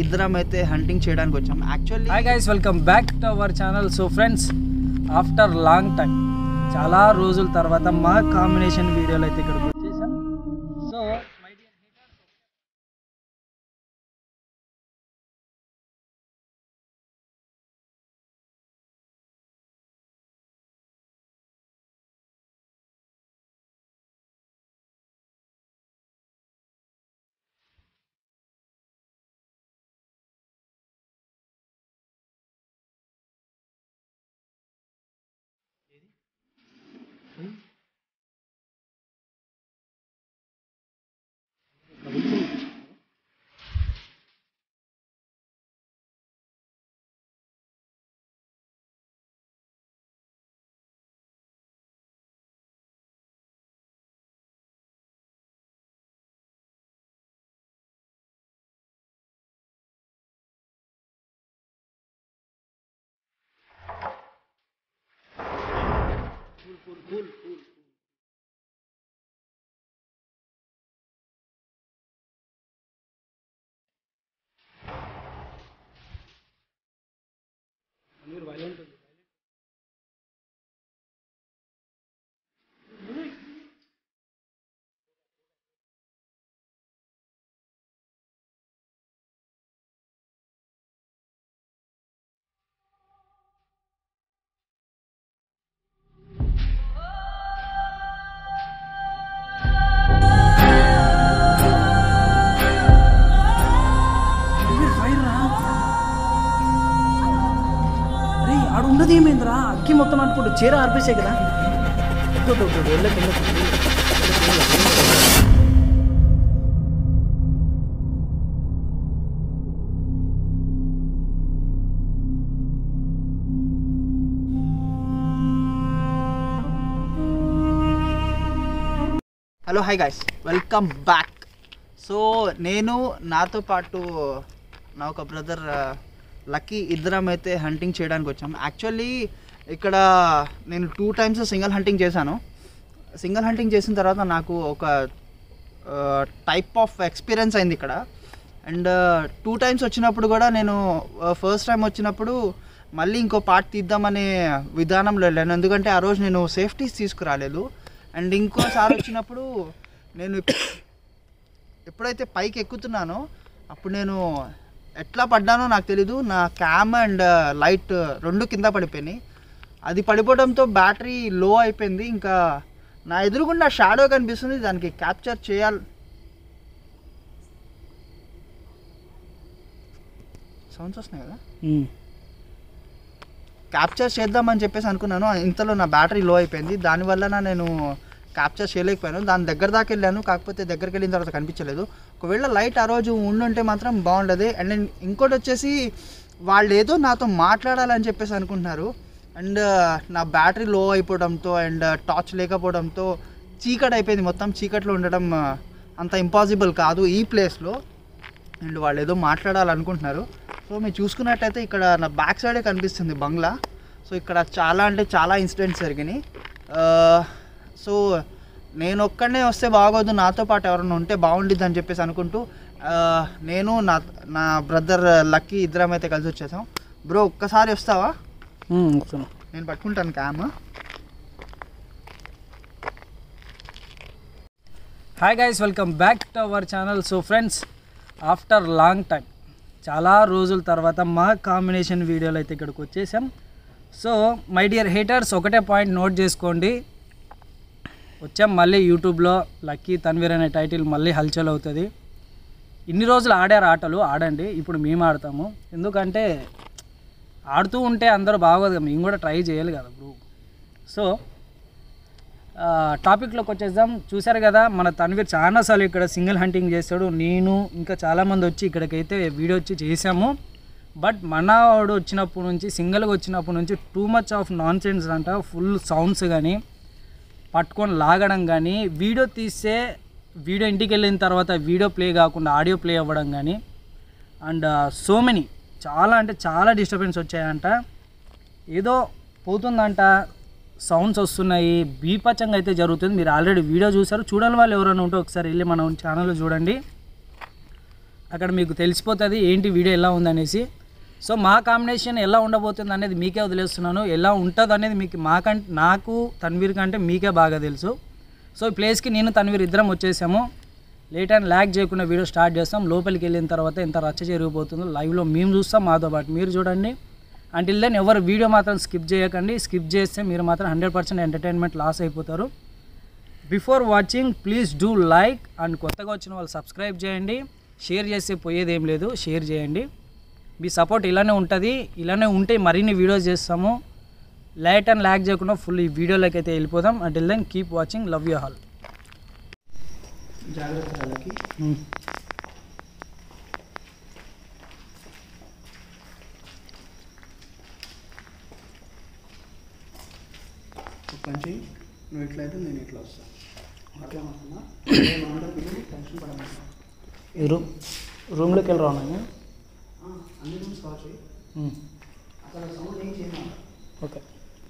ఇద్దరం అయితే హంటింగ్ చేయడానికి వచ్చాం actually hi guys welcome back to our channel so friends after long time చాలా రోజుల తర్వాత మా కాంబినేషన్ వీడియోలు అయితే ఇక్కడికి వచ్చేసాం సో మై డియర్ అరే ఆడ ఉన్నది ఏమైందిరా అగ్గి మొత్తం అనుకుంటూ చీర ఆర్పేసే కదా వద్దు, వద్దు, వద్దు, వెళ్ళకు, వెళ్ళకు. Hello hi guys welcome back so నేను నాతో పాటు నా ఒక బ్రదర్ లక్కీ ఇద్దరం అయితే హంటింగ్ చేయడానికి వచ్చాం యాక్చువల్లీ ఇక్కడ నేను టూ టైమ్స్ సింగిల్ హంటింగ్ చేశాను సింగిల్ హంటింగ్ చేసిన తర్వాత నాకు ఒక టైప్ ఆఫ్ ఎక్స్పీరియన్స్ అయింది ఇక్కడ అండ్ టూ టైమ్స్ వచ్చినప్పుడు కూడా నేను ఫస్ట్ టైం వచ్చినప్పుడు మళ్ళీ ఇంకో పార్ట్ తీద్దామనే విధానంలో వెళ్ళాను ఎందుకంటే ఆ రోజు నేను సేఫ్టీస్ తీసుకురాలేదు అండ్ ఇంకోసారి వచ్చినప్పుడు నేను ఇప్- ఎప్పుడైతే పైకి ఎక్కుతున్నానో అప్పుడు నేను ఎట్లా పడ్డానో నాకు తెలీదు నా క్యామ్ అండ్ లైట్ రెండు కింద పడిపోయినాయి అది పడిపోవడంతో బ్యాటరీ లో అయిపోయింది ఇంకా నా ఎదురుగుండా షాడో కనిపిస్తుంది దానికి క్యాప్చర్ చేయాలి సౌండ్స్ వస్తున్నాయి కదా క్యాప్చర్ చేద్దామని చెప్పేసి అనుకున్నాను ఇంతలో నా బ్యాటరీ లో అయిపోయింది దానివల్ల నేను క్యాప్చర్ చేయలేకపోయాను దాని దగ్గర దాకా వెళ్ళాను కాకపోతే దగ్గరికి వెళ్ళిన తర్వాత కనిపించలేదు ఒకవేళ లైట్ ఆ రోజు ఉండుంటే మాత్రం బాగుండదు అండ్ నేను ఇంకోటి వచ్చేసి వాళ్ళు ఏదో నాతో మాట్లాడాలని చెప్పేసి అనుకుంటున్నారు అండ్ నా బ్యాటరీ లో అయిపోవడంతో అండ్ టార్చ్ లేకపోవడంతో చీకటి అయిపోయింది మొత్తం చీకట్లో ఉండడం ఆ, అంత ఇంపాసిబుల్ కాదు ఈ ప్లేస్లో అండ్ వాళ్ళు ఏదో మాట్లాడాలనుకుంటున్నారు సో మీరు చూసుకున్నట్టయితే ఇక్కడ నా బ్యాక్ సైడే కనిపిస్తుంది బంగ్లా సో ఇక్కడ చాలా అంటే చాలా ఇన్సిడెంట్స్ జరిగినాయి ఆ, సో నేను ఒక్కడనే వస్తే బాగోదు నాతో పాటు ఎవరైనా ఉంటే బాగుండిద్ది అని చెప్పేసి అనుకుంటూ ఆ, నేను నా నా బ్రదర్ లక్కీ ఇద్దరం అయితే కలిసి వచ్చేసాం బ్రో ఒక్కసారి వస్తావా నేను పట్టుకుంటాను cam hi guys welcome back to our channel so friends after long time చాలా రోజుల తర్వాత మా కాంబినేషన్ వీడియోలు అయితే ఇక్కడికి వచ్చేసాం సో మై డియర్ హేటర్స్ ఒకటే పాయింట్ నోట్ చేసుకోండి వచ్చాం మళ్ళీ యూట్యూబ్లో లక్కీ తన్వీర్ అనే టైటిల్ మళ్ళీ హల్చల్ అవుతుంది ఇన్ని రోజులు ఆడారు ఆటలు ఆడండి ఇప్పుడు మేము ఆడతాము ఎందుకంటే ఆడుతూ ఉంటే అందరూ బాగోదు కదా మేము కూడా ట్రై చేయాలి కదా బ్రో సో ఆ, టాపిక్లోకి వచ్చేద్దాం చూశారు కదా మన తన్వీర్ చాలాసార్లు ఇక్కడ సింగిల్ హంటింగ్ చేస్తాడు నేను ఇంకా చాలామంది వచ్చి ఇక్కడికైతే వీడియో వచ్చి చేసాము బట్ మనవాడు వచ్చినప్పటి నుంచి సింగిల్గా వచ్చినప్పటి నుంచి too much of nonsense అంట ఫుల్ సౌండ్స్ కానీ పట్టుకొని లాగడం కానీ వీడియో తీస్తే వీడియో ఇంటికి వెళ్ళిన తర్వాత వీడియో ప్లే కాకుండా ఆడియో ప్లే అవ్వడం కానీ అండ్ సో మెనీ చాలా అంటే చాలా డిస్టర్బెన్స్ వచ్చాయంట ఏదో పోతుందంట సౌండ్స్ వస్తున్నాయి బీపచ్చంగా అయితే జరుగుతుంది మీరు ఆల్రెడీ వీడియో చూసారు చూడని వాళ్ళు ఎవరైనా ఉంటే ఒకసారి వెళ్ళి మన ఛానల్లో చూడండి అక్కడ మీకు తెలిసిపోతుంది ఏంటి వీడియో ఎలా ఉందనేసి సో మా కాంబినేషన్ ఎలా ఉండబోతుంది అనేది మీకే వదిలేస్తున్నాను ఎలా ఉంటుంది అనేది మీకు మాకంటే నాకు తన్వీర్ కంటే మీకే బాగా తెలుసు సో ఈ ప్లేస్కి నేను తన్వీర్ ఇద్దరం వచ్చేసాము లేట్ అండ్ ల్యాక్ చేయకుండా వీడియో స్టార్ట్ చేస్తాం లోపలికి వెళ్ళిన తర్వాత ఎంత రచ్చ జరిగిపోతుందో లైవ్లో మేము చూస్తాం మాతో పాటు మీరు చూడండి అంటిల్ దెన్ ఎవరు వీడియో మాత్రం స్కిప్ చేయకండి స్కిప్ చేస్తే మీరు మాత్రం హండ్రెడ్ పర్సెంట్ ఎంటర్టైన్మెంట్ లాస్ అయిపోతారు before watching please do like and కొత్తగా వచ్చిన వాళ్ళు సబ్స్క్రైబ్ చేయండి షేర్ చేస్తే పోయేది ఏం లేదు షేర్ చేయండి మీ సపోర్ట్ ఇలానే ఉంటుంది ఇలానే ఉంటే మరిన్ని వీడియోస్ చేస్తాము లైట్ అండ్ ల్యాక్ చేయకుండా ఫుల్ ఈ వీడియోలోకి అయితే వెళ్ళిపోదాం until then keep watching love you all జాగ్రత్త వాళ్ళకి ఒక పని చెయ్యి నువ్వు ఎట్లయితే నేను ఇట్లా వస్తాను అట్లా అనుకున్నా ఏమంటారు పిల్లలు టెన్షన్ పడమంటా ఈ రూమ్ రూమ్లోకి వెళ్ళి రాను అన్ని రూమ్స్ కావచ్చు అక్కడ సౌండ్ ఏం చేయమన్నా ఓకే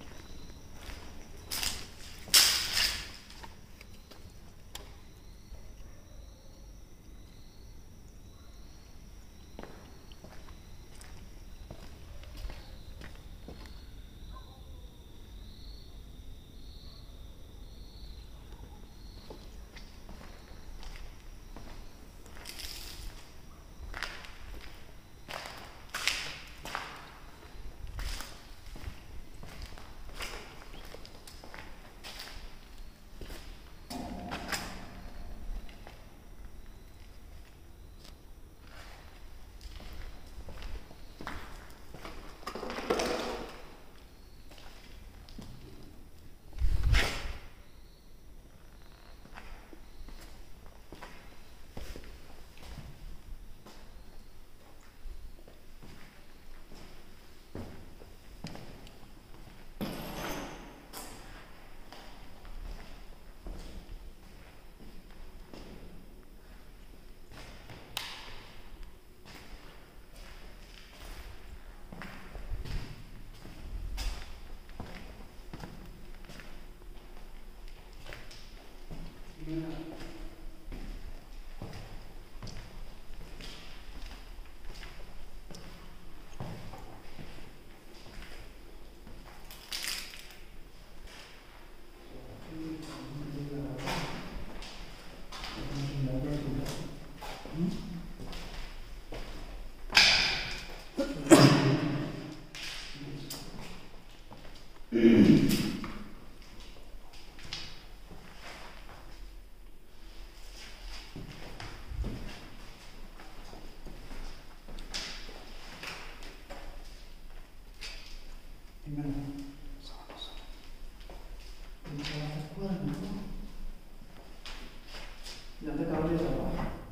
ఇదంతా కవర్ చేసావా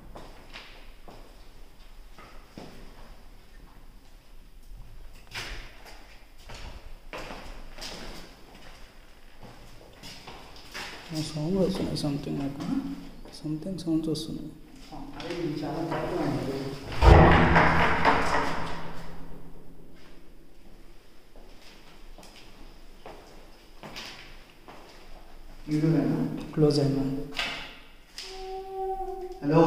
సౌండ్ వస్తున్నాయి సంథింగ్ నాకు సంథింగ్ సౌండ్స్ వస్తున్నాయి అదే ఇది చాలా ప్రాబ్లం అయింది వీడియోనా క్లోజ్ అయినా హలో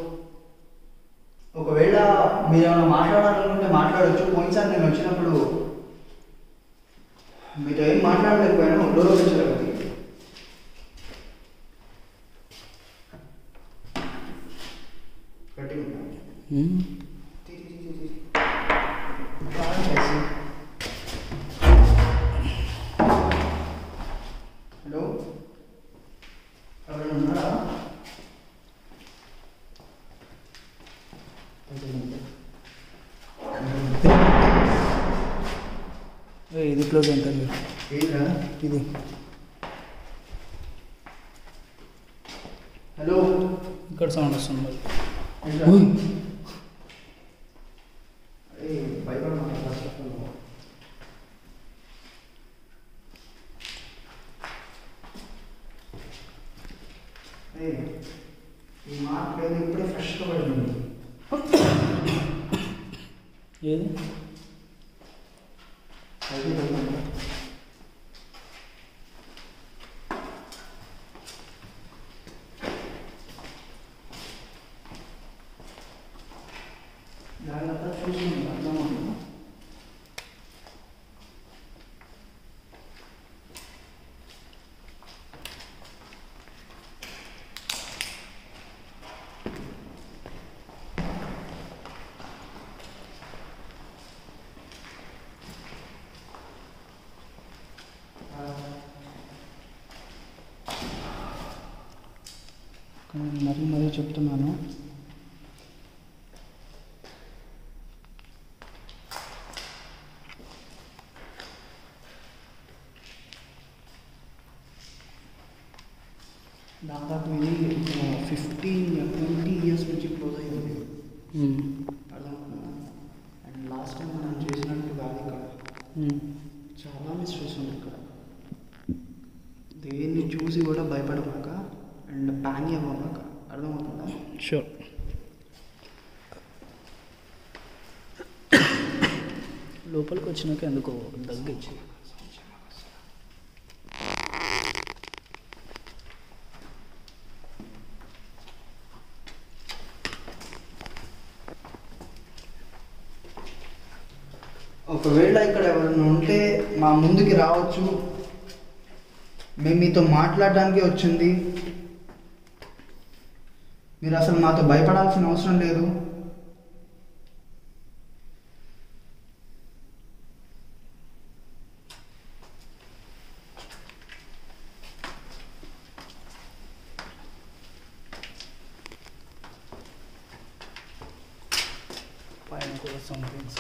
ఒకవేళ మీరు ఏమైనా మాట్లాడాలనుకుంటే మాట్లాడచ్చు పోయినసారి నేను వచ్చినప్పుడు మీతో ఏం మాట్లాడలేకపోయాను డోర్ ఓపెన్ చేయలేదు గట్టిగా ఉందా? తీ, తీ, తీ, తీ, తీ. బాగా చేసి. హలో ఎవరైనా ఉన్నారా ఇది క్లోజ్ అయింది ఏంట్రా ఇది హలో ఇక్కడ సౌండ్ వస్తుంది మరి. ఏంట్రా? ఓయ్. ఏయ్, భయపడమాక, ఫస్ట్ ఆఫ్ ఆల్. ఏయ్, ఈ మార్క్ ఏదో ఇప్పుడే ఫ్రెష్గా పడింది ఏది అయితే చెప్పండి. నేను మరీ మరీ చెప్తున్నాను దాదాపు ఇది ఫిఫ్టీన్ ట్వంటీ ఇయర్స్ నుంచి క్లోజ్ అయ్యింది అర్థమవుతుందా అండ్ లాస్ట్ టైం మనం చేసినట్టు కాదు ఇక్కడ చాలా మిస్టేక్స్ ఉంది ఇక్కడ దేన్ని చూసి కూడా భయపడమాక అండ్ ప్యాన్ అవ్వమాక అర్థమవుతుందా షూర్ లోపలికి వచ్చినాక ఎందుకో దగ్గిచ్చి ఒకవేళ ఇక్కడ ఎవరైనా ఉంటే మా ముందుకి రావచ్చు మేము మీతో మాట్లాడడానికి వచ్చింది మీరు అసలు మాతో భయపడాల్సిన అవసరం లేదు పైన కూడా సంథింగ్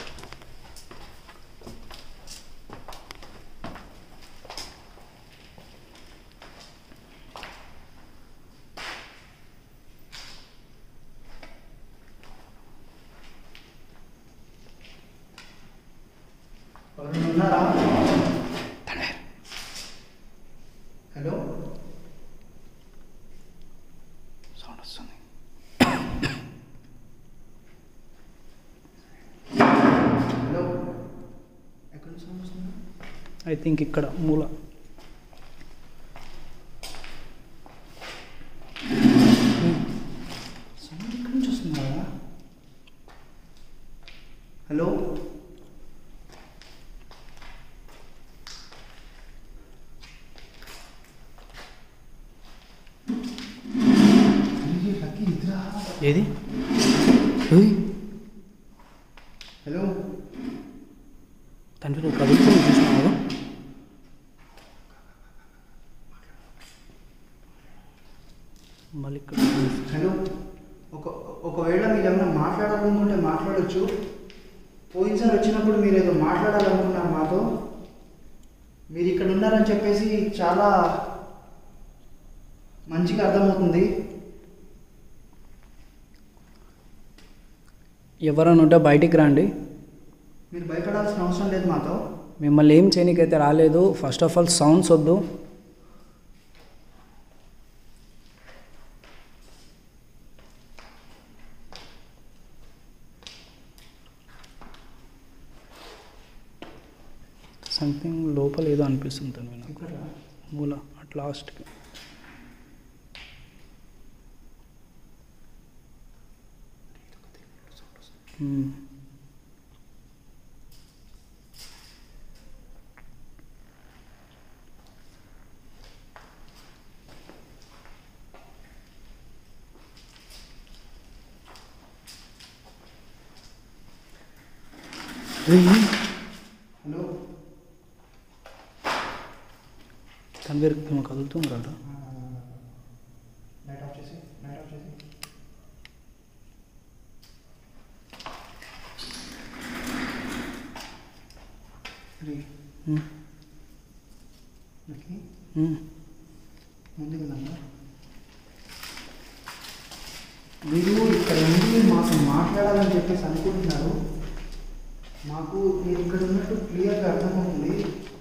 ఎవరైనా ఉన్నారా హలో సౌండ్ వస్తుంది హలో ఎక్కడ సౌండ్ వస్తుందా ఐ థింక్ ఇక్కడ మూల సౌండ్ ఎక్కడి నుంచి వస్తుందా హలో అయ్యే, లక్కీ ఇదిరా. ఏది హలో తండ్రి నువ్వు కదులుతుంది చూసినావు మళ్ళీ ఇక్కడ హలో ఒక ఒకవేళ మీరు ఏమైనా మాట్లాడాలనుకుంటే మాట్లాడొచ్చు పోయినసారి వచ్చినప్పుడు మీరు ఏదో మాట్లాడాలనుకున్నారు మాతో మీరు ఇక్కడ ఉన్నారని చెప్పేసి చాలా మంచిగా అర్థమవుతుంది ఎవరైనా ఉంటే బయటికి రండి మీరు భయపడాల్సిన అవసరం లేదు మాతో మిమ్మల్ని ఏం చేయనీకైతే రాలేదు ఫస్ట్ ఆఫ్ ఆల్ సౌండ్స్ వద్దు సంథింగ్ లోపల ఏదో అనిపిస్తుంది తను నాకు ఇక్కడ మూల అట్ లాస్ట్కి హలో కన్వేర్ ఏమో కదులుతుంది కదా లైట్ ఆఫ్ చేసి లైట్ ఆఫ్ చేసి రే లక్కీ ముందుకు వెళ్ళండి మీరు ఇక్కడ ఉండి మాకు మాట్లాడాలని చెప్పేసి అనుకుంటున్నారు మాకు మీరు ఇక్కడ ఉన్నట్టు క్లియర్గా అర్థమవుతుంది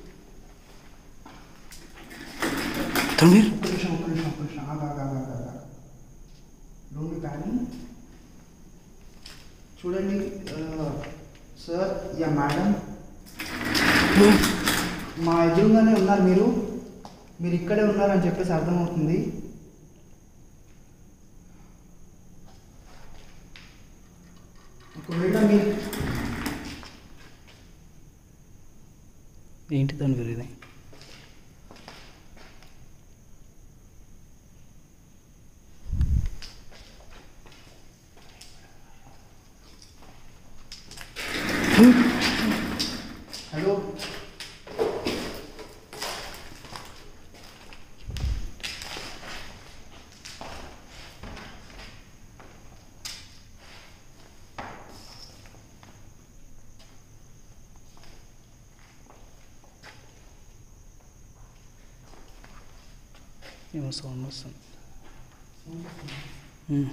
తన్వీర్ ఒక్క నిమిషం ఒక్క నిమిషం ఒక్క నిమిషం ఆగా ఆగా ఆగా ఆగా డోంట్ బి ప్యానింగ్ చూడండి సార్ యా మేడం మా ఎదురుగానే ఉన్నారు మీరు మీరు ఇక్కడే ఉన్నారని చెప్పేసి అర్థమవుతుంది ఒకవేళ మీ ఏంటి తన్వీర్ ఇది హలో ఏమో సౌండ్ వస్తుంది మ్మ్.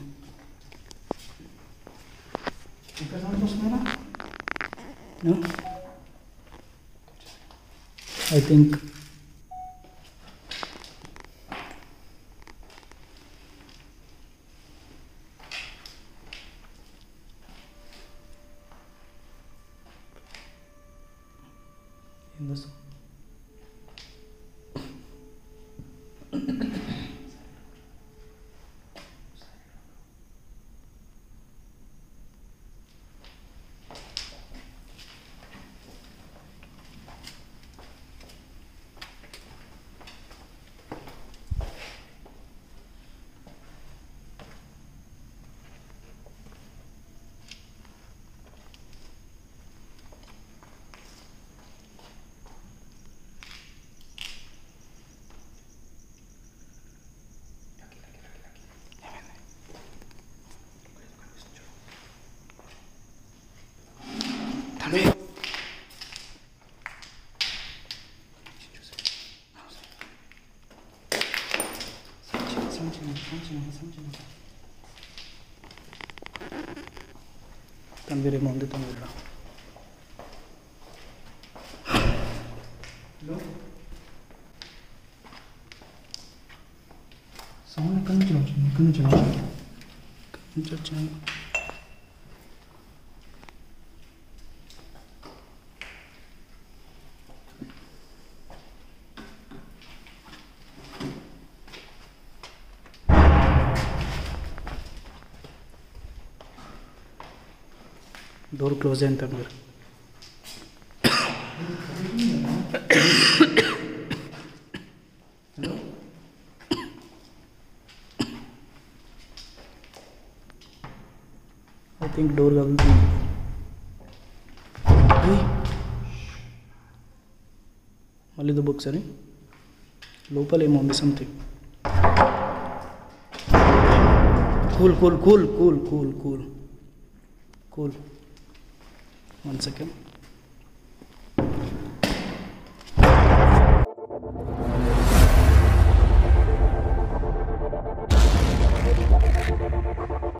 ఇంకా సౌండ్ వస్తున్నారా ఐ థింక్ ఏందో సౌండ్ తన్వీర్ ఏమో ఉంది తన్వీర్లో సౌండ్ ఎక్కడి నుంచి వచ్చింది ఎక్కడి నుంచి వచ్చింది ఎక్కడి నుంచి వచ్చింది డోర్ క్లోజ్ అయింది తన్వీర్ ఐ థింక్ డోర్ కదులుతుంది ఏయ్. మళ్ళీ దుబ్బు ఒకసారి లోపల ఏమో ఉంది something cool cool cool cool cool cool cool one second